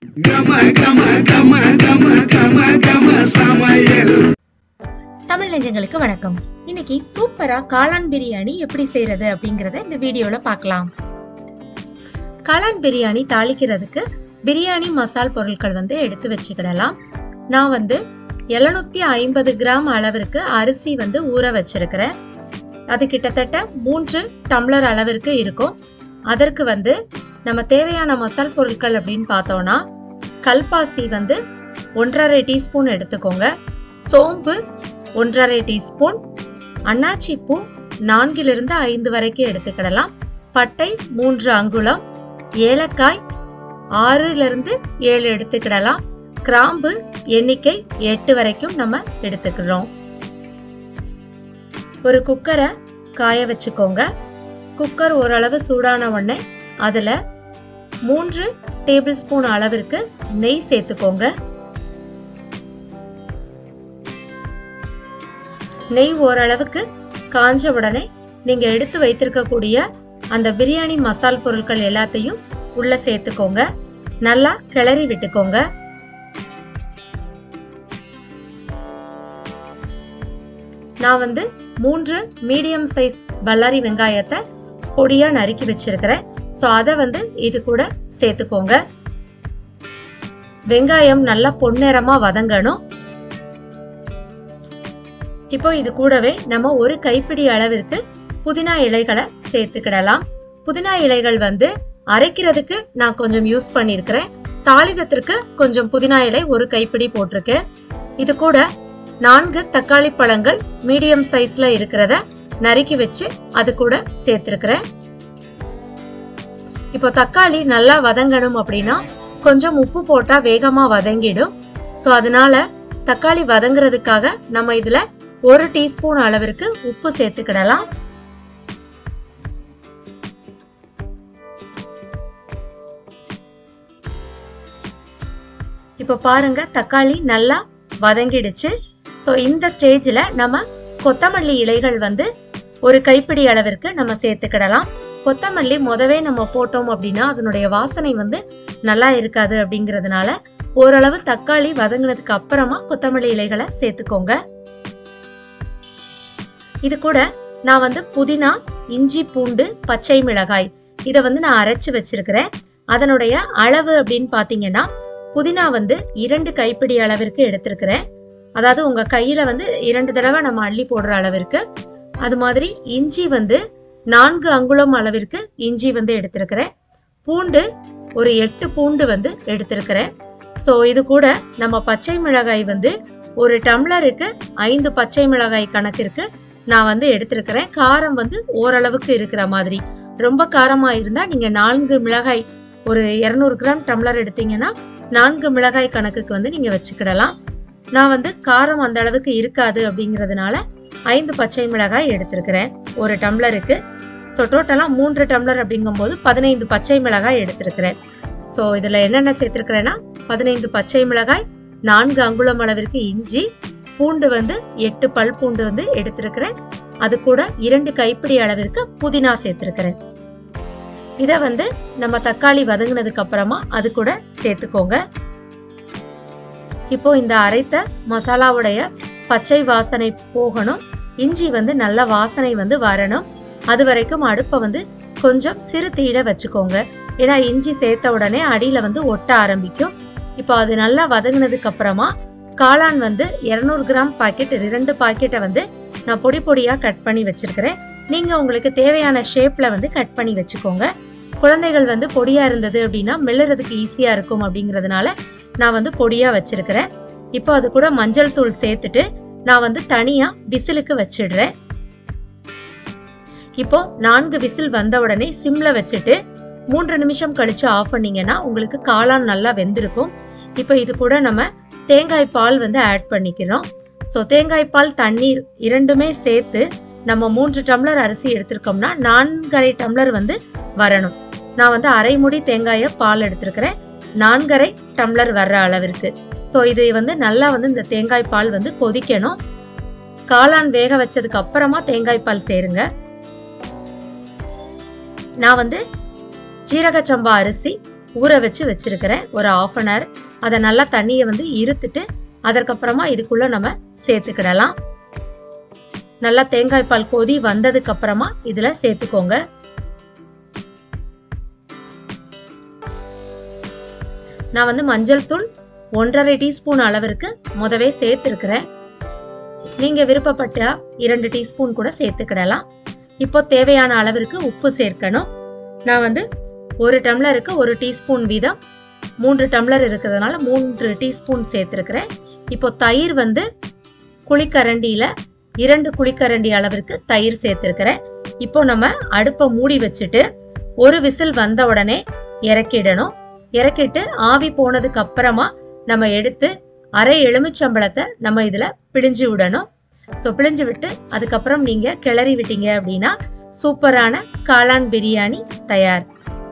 கம கம கம கம கம கம சமையல் தமிழ் நெஞ்சங்களுக்கு வணக்கம் இன்னைக்கு சூப்பரா காளான் பிரியாணி எப்படி செய்யறது அப்படிங்கறத இந்த வீடியோல பார்க்கலாம் காளான் பிரியாணி தாளிக்கிறதுக்கு பிரியாணி மசால் பொருட்கள் வந்து எடுத்து வச்சுக்கிடலாம் நான் வந்து எழுநூத்தி ஐம்பது கிராம் அளவிற்கு அரிசி வந்து ஊற வச்சிருக்கிறேன் அது கிட்டத்தட்ட மூன்று டம்ளர் அளவிற்கு இருக்கும் அதற்கு வந்து நம்ம தேவையான மசால் பொருட்கள் அப்படின்னு பார்த்தோம்னா கல்பாசி வந்து ஒன்றரை டீஸ்பூன் எடுத்துக்கோங்க சோம்பு ஒன்றரை டீஸ்பூன் அன்னாச்சி பூ நான்கிலிருந்து ஐந்து வரைக்கும் எடுத்துக்கிடலாம் பட்டை மூன்று அங்குலம் ஏலக்காய் ஆறிலிருந்து ஏழு எடுத்துக்கிடலாம் கிராம்பு எண்ணிக்கை எட்டு வரைக்கும் நம்ம எடுத்துக்கிறோம் ஒரு குக்கரை காய வச்சுக்கோங்க குக்கர் ஓரளவு சூடான உடனே அதுல மூன்று டேபிள் ஸ்பூன் அளவிற்கு நெய் சேர்த்துக்கோங்க நெய் ஓரளவுக்கு காஞ்ச உடனே நீங்க எடுத்து வைத்திருக்கக்கூடிய அந்த பிரியாணி மசால் பொருட்கள் எல்லாத்தையும் உள்ள சேர்த்துக்கோங்க நல்லா கிளறி விட்டுக்கோங்க நான் வந்து மூன்று மீடியம் சைஸ் பல்லாரி வெங்காயத்தை பொடியா நறுக்கி வச்சிருக்கிறேன் ஸோ அதை வந்து இது கூட சேர்த்துக்கோங்க வெங்காயம் நல்லா பொன்னிறமா வதங்கணும் இப்போ இது கூடவே நம்ம ஒரு கைப்பிடி அளவிற்கு புதினா இலைகளை சேர்த்துக்கிடலாம் புதினா இலைகள் வந்து அரைக்கிறதுக்கு நான் கொஞ்சம் யூஸ் பண்ணியிருக்கிறேன் தாளிதத்திற்கு கொஞ்சம் புதினா இலை ஒரு கைப்பிடி போட்டிருக்கேன் இது கூட நான்கு தக்காளி பழங்கள் மீடியம் சைஸ்ல இருக்கிறத நறுக்கி வச்சு அது கூட சேர்த்திருக்கிறேன் இப்போ தக்காளி நல்லா வதங்கணும் அப்படின்னா கொஞ்சம் உப்பு போட்டா வேகமா வதங்கிடும் ஸோ அதனால தக்காளி வதங்குறதுக்காக நம்ம இதுல ஒரு டீஸ்பூன் அளவிற்கு உப்பு சேர்த்துக்கிடலாம் இப்போ பாருங்க தக்காளி நல்லா வதங்கிடுச்சு ஸோ இந்த ஸ்டேஜில் நம்ம கொத்தமல்லி இலைகள் வந்து ஒரு கைப்பிடி அளவிற்கு நம்ம சேர்த்துக்கிடலாம் கொத்தமல்லி முதவே நம்ம போட்டோம் அப்படின்னா அதனுடைய வாசனை வந்து நல்லா இருக்காது அப்படிங்கிறதுனால ஓரளவு தக்காளி வதங்கினதுக்கு அப்புறமா கொத்தமல்லி இலைகளை சேர்த்துக்கோங்க இது கூட நான் வந்து புதினா இஞ்சி பூண்டு பச்சை மிளகாய் இதை வந்து நான் அரைச்சு வச்சிருக்கிறேன் அதனுடைய அளவு அப்படின்னு பார்த்தீங்கன்னா புதினா வந்து இரண்டு கைப்பிடி அளவிற்கு எடுத்திருக்கிறேன் அதாவது உங்க கையில வந்து இரண்டு தடவை நம்ம அள்ளி போடுற அளவிற்கு அது மாதிரி இஞ்சி வந்து நான்கு அங்குலம் அளவிற்கு இஞ்சி வந்து எடுத்திருக்கிறேன் பூண்டு ஒரு எட்டு பூண்டு வந்து எடுத்திருக்கிறேன் ஸோ இது கூட நம்ம பச்சை மிளகாய் வந்து ஒரு டம்ளருக்கு ஐந்து பச்சை மிளகாய் கணக்கிற்கு நான் வந்து எடுத்திருக்கிறேன் காரம் வந்து ஓரளவுக்கு இருக்கிற மாதிரி ரொம்ப காரமா இருந்தா நீங்க நான்கு மிளகாய் ஒரு இரநூறு கிராம் டம்ளர் எடுத்தீங்கன்னா நான்கு மிளகாய் கணக்குக்கு வந்து நீங்க வச்சுக்கிடலாம் நான் வந்து காரம் அந்த அளவுக்கு இருக்காது அப்படிங்கிறதுனால ஐந்து பச்சை மிளகாய் எடுத்திருக்கிறேன் ஒரு டம்ளருக்கு ஸோ டோட்டலாக மூன்று டம்ளர் அப்படிங்கும்போது பதினைந்து பச்சை மிளகாய் எடுத்திருக்கிறேன் ஸோ இதில் என்னென்ன சேர்த்துருக்கிறேன்னா பதினைந்து பச்சை மிளகாய் நான்கு அங்குலம் அளவிற்கு இஞ்சி பூண்டு வந்து எட்டு பல் பூண்டு வந்து எடுத்திருக்கிறேன் அது கூட இரண்டு கைப்பிடி அளவிற்கு புதினா சேர்த்திருக்கிறேன் இதை வந்து நம்ம தக்காளி வதங்கினதுக்கு அப்புறமா அது கூட சேர்த்துக்கோங்க இப்போ இந்த அரைத்த மசாலாவுடைய பச்சை வாசனை போகணும் இஞ்சி வந்து நல்ல வாசனை வந்து வரணும் அது வரைக்கும் அடுப்பை வந்து கொஞ்சம் சிறு தீயில வச்சுக்கோங்க ஏன்னா இஞ்சி சேர்த்த உடனே அடியில வந்து ஒட்ட ஆரம்பிக்கும் இப்போ அது நல்லா வதங்கினதுக்கு அப்புறமா காளான் வந்து இருநூறு கிராம் பாக்கெட் இரண்டு பாக்கெட்டை வந்து நான் பொடி பொடியா கட் பண்ணி வச்சிருக்கிறேன் நீங்க உங்களுக்கு தேவையான ஷேப்ல வந்து கட் பண்ணி வச்சுக்கோங்க குழந்தைகள் வந்து பொடியா இருந்தது அப்படின்னா மெல்லுறதுக்கு ஈஸியா இருக்கும் அப்படிங்கிறதுனால நான் வந்து பொடியா வச்சிருக்கிறேன் இப்போ அது கூட மஞ்சள் தூள் சேர்த்துட்டு நான் வந்து தனியா விசிலுக்கு வச்சிடுறேன் இப்போ நான்கு விசில் வந்த உடனே சிம்ல வச்சுட்டு மூன்று நிமிஷம் கழிச்சு ஆஃப் பண்ணீங்கன்னா உங்களுக்கு காளான் நல்லா வெந்திருக்கும் இப்போ இது கூட நம்ம தேங்காய் பால் வந்து ஆட் பண்ணிக்கிறோம் ஸோ தேங்காய் பால் தண்ணீர் இரண்டுமே சேர்த்து நம்ம மூன்று டம்ளர் அரிசி எடுத்திருக்கோம்னா நான்கரை டம்ளர் வந்து வரணும் நான் வந்து அரை முடி தேங்காயை பால் எடுத்திருக்கிறேன் நான்கரை டம்ளர் வர்ற அளவிற்கு ஸோ இது வந்து நல்லா வந்து இந்த தேங்காய் பால் வந்து கொதிக்கணும் காளான் வேக வச்சதுக்கு அப்புறமா தேங்காய் பால் சேருங்க நான் வந்து ஜீரக சம்பா அரிசி ஊற வச்சு வச்சிருக்கிறேன் ஒரு ஆஃப் அன் ஹவர் அதை நல்லா தண்ணியை வந்து இருத்துட்டு அதற்கப்புறமா இதுக்குள்ள நம்ம சேர்த்துக்கிடலாம் நல்லா தேங்காய் பால் கொதி வந்ததுக்கு அப்புறமா இதுல சேர்த்துக்கோங்க நான் வந்து மஞ்சள் தூள் ஒன்றரை டீஸ்பூன் அளவிற்கு முதவே சேர்த்துருக்கிறேன் நீங்க விருப்பப்பட்டா இரண்டு டீஸ்பூன் கூட சேர்த்துக்கிடலாம் இப்போ தேவையான அளவிற்கு உப்பு சேர்க்கணும் நான் வந்து ஒரு டம்ளருக்கு ஒரு டீஸ்பூன் வீதம் மூன்று டம்ளர் இருக்கிறதுனால மூன்று டீஸ்பூன் சேர்த்துருக்கிறேன் இப்போ தயிர் வந்து குழிக்கரண்டியில இரண்டு குழிக்கரண்டி அளவிற்கு தயிர் சேர்த்துருக்கிறேன் இப்போ நம்ம அடுப்பை மூடி வச்சுட்டு ஒரு விசில் வந்த உடனே இறக்கிடணும் இறக்கிட்டு ஆவி போனதுக்கு அப்புறமா நம்ம எடுத்து அரை எலுமிச்சம்பழத்தை நம்ம இதுல பிழிஞ்சு விடணும் ஸோ பிழிஞ்சு விட்டு அதுக்கப்புறம் நீங்க கிளறி விட்டீங்க அப்படின்னா சூப்பரான காளான் பிரியாணி தயார்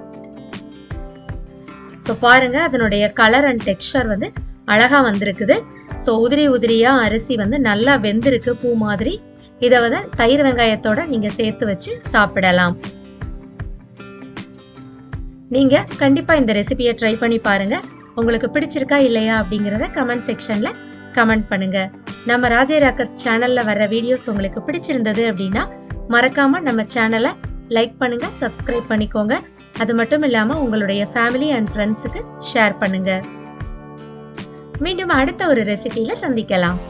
ஸோ பாருங்க அதனுடைய கலர் அண்ட் டெக்ஸ்டர் வந்து அழகா வந்திருக்குது ஸோ உதிரி உதிரியா அரிசி வந்து நல்லா வெந்திருக்கு பூ மாதிரி இதை வந்து தயிர் வெங்காயத்தோட நீங்க சேர்த்து வச்சு சாப்பிடலாம் நீங்க கண்டிப்பா இந்த ரெசிபியை ட்ரை பண்ணி பாருங்க உங்களுக்கு பிடிச்சிருக்கா இல்லையா அப்படிங்கிறத கமெண்ட் செக்ஷன்ல கமெண்ட் பண்ணுங்க நம்ம ராஜே ராக்கர்ஸ் சேனல்ல வர்ற வீடியோஸ் உங்களுக்கு பிடிச்சிருந்தது அப்படின்னா மறக்காம நம்ம சேனலை லைக் பண்ணுங்க சப்ஸ்கிரைப் பண்ணிக்கோங்க அது மட்டும் இல்லாம உங்களுடைய ஃபேமிலி அண்ட் ஃப்ரெண்ட்ஸுக்கு ஷேர் பண்ணுங்க மீண்டும் அடுத்த ஒரு ரெசிபியில சந்திக்கலாம்